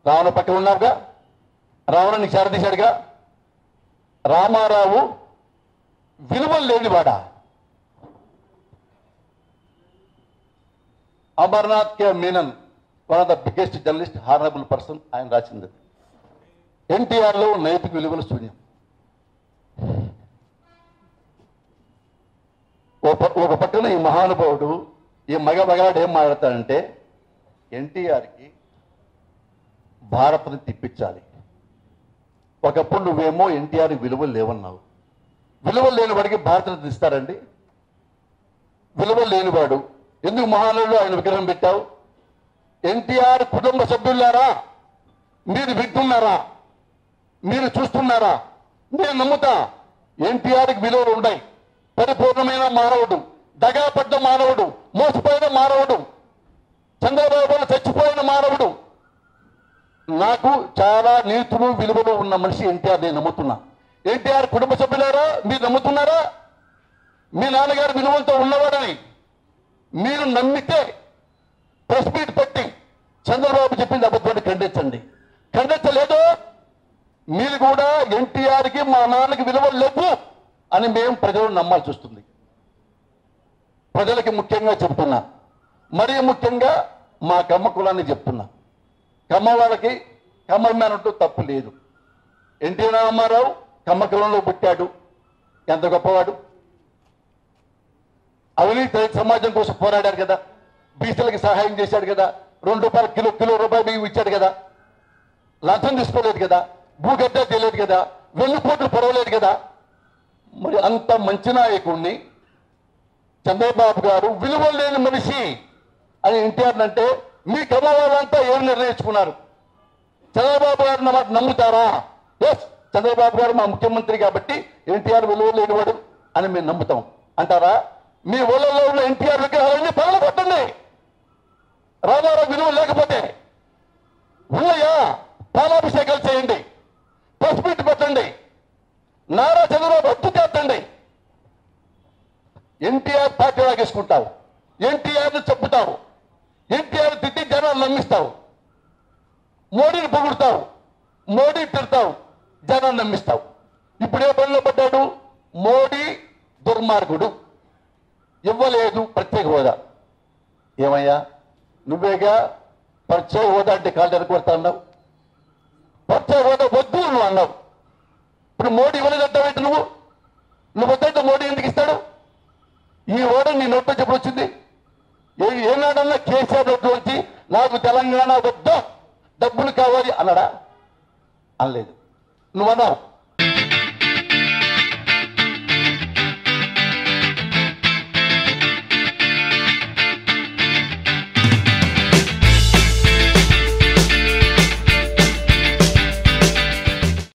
రావణ పక్కన ఉన్నావుగా రావణ నీకు చేరదీశాడుగా రామారావు విలువలు లేనివాడా Amarnath K Menon one of the biggest journalist honourable person ఆయన రాసింది ఎన్టీఆర్లో నైతిక విలువలు శూన్యం ఒక ప- ఒక పక్కన ఈ మహానుభావుడు ఈ మగ మగాడు ఏం మాట్లాడతాడంటే ఎన్టీఆర్కి భారత్ని తిప్పించాలి ఒకప్పుడు నువ్వేమో ఎన్టీఆర్ విలువలు లేవన్నావు విలువలు లేని వాడికి భారత్ని ఇస్తారండి విలువలు లేనివాడు ఎందుకు మహానుడు ఆయన విగ్రహం పెట్టావు ఎన్టీఆర్ కుటుంబ సభ్యులారా మీరు వింటున్నారా మీరు చూస్తున్నారా నేను నమ్ముతా ఎన్టీఆర్కి విలువలు ఉన్నాయి పరిపూర్ణమైన మానవుడు దగాపడ్డ మానవుడు మోసపోయిన మానవుడు చంద్రబాబు చచ్చిపోయిన మానవుడు నాకు చాలా నీతులు విలువలు ఉన్న మనిషి ఎన్టీఆర్ నేను నమ్ముతున్నా ఎన్టీఆర్ కుటుంబ సభ్యులారా మీరు నమ్ముతున్నారా మీ నాన్నగారు విలువలతో ఉన్నవాడని మీరు నమ్మితే ప్రెస్ మీట్ పెట్టి చంద్రబాబు చెప్పింది అబద్ధాన్ని ఖండించండి ఖండించలేదు మీరు కూడా ఎన్టీఆర్కి మా నాన్నకి విలువలు లేవు అని మేము ప్రజలు నమ్మాల్సి వస్తుంది ప్రజలకి ముఖ్యంగా చెప్తున్నా మరీ ముఖ్యంగా మా కమ్మ కులాన్ని చెప్తున్నా కమ్మ వాళ్ళకి కమ్మ మేనట్టు తప్పు లేదు ఎన్టీ రామారావు కమ్మ కులంలో పుట్టాడు ఎంత గొప్పవాడు అవినీతి రహిత సమాజం కోసం పోరాడారు కదా బీసీలకి సహాయం చేశాడు కదా రెండు రూపాయలు కిలో కిలో రూపాయలు బియ్యం ఇచ్చాడు కదా లంచం తీసుకోలేదు కదా భూగడ్డ చేయలేదు కదా వెన్నుపోట్లు పొడవలేదు కదా మరి అంత మంచి నాయకుడిని చంద్రబాబు గారు విలువలు లేని మనిషి అని ఎన్టీఆర్ అంటే మీ కమ్మ వాళ్ళంతా ఏం నిర్ణయించుకున్నారు చంద్రబాబు గారు మాట నమ్ముతారా ఎస్ చంద్రబాబు గారు మా ముఖ్యమంత్రి కాబట్టి ఎన్టీఆర్ విలువ లేనివాడు అని మేము నమ్ముతాం అంటారా మీ ఊళ్ళలో ఉన్న ఎన్టీఆర్ విగ్రహాలన్నీ పగల కొట్టండి రామారావు విలువ లేకపోతే ఉన్నాయా పాలాభిషేకాలు చేయండి ప్రెస్ మీట్ పెట్టండి నారా చంద్రబాబు హత్య చేస్తండి ఎన్టీఆర్ పార్టీ లాగేసుకుంటావు ఎన్టీఆర్ చెప్పుతావు ఎన్టీఆర్ తిట్టి జనాలు నమ్మిస్తావు మోడీని పొగుడతావు మోడీ తిడతావు జనాన్ని నమ్మిస్తావు ఇప్పుడు ఏ పనిలో పడ్డాడు మోడీ దుర్మార్గుడు ఇవ్వలేదు ప్రత్యేక హోదా ఏమయ్యా నువ్వేగా ప్రత్యేక హోదా అంటే కాళ్ళు ఎరకొడతా అన్నావు ప్రత్యేక హోదా వద్దు నువ్వు అన్నావు ఇప్పుడు మోడీ ఇవ్వలేదంటావేంటి నువ్వు నువ్వు వద్దంటే మోడీ ఎందుకు ఇస్తాడు ఈ ఓడ నీ నోట్లో చెప్పు వచ్చింది ఏ- ఏనాడన్నా కేసీఆర్ నోట్లో వచ్చి నాకు తెలంగాణ వద్దు డబ్బులు కావాలి అన్నాడా అనలేదు నువ్వు అన్నావు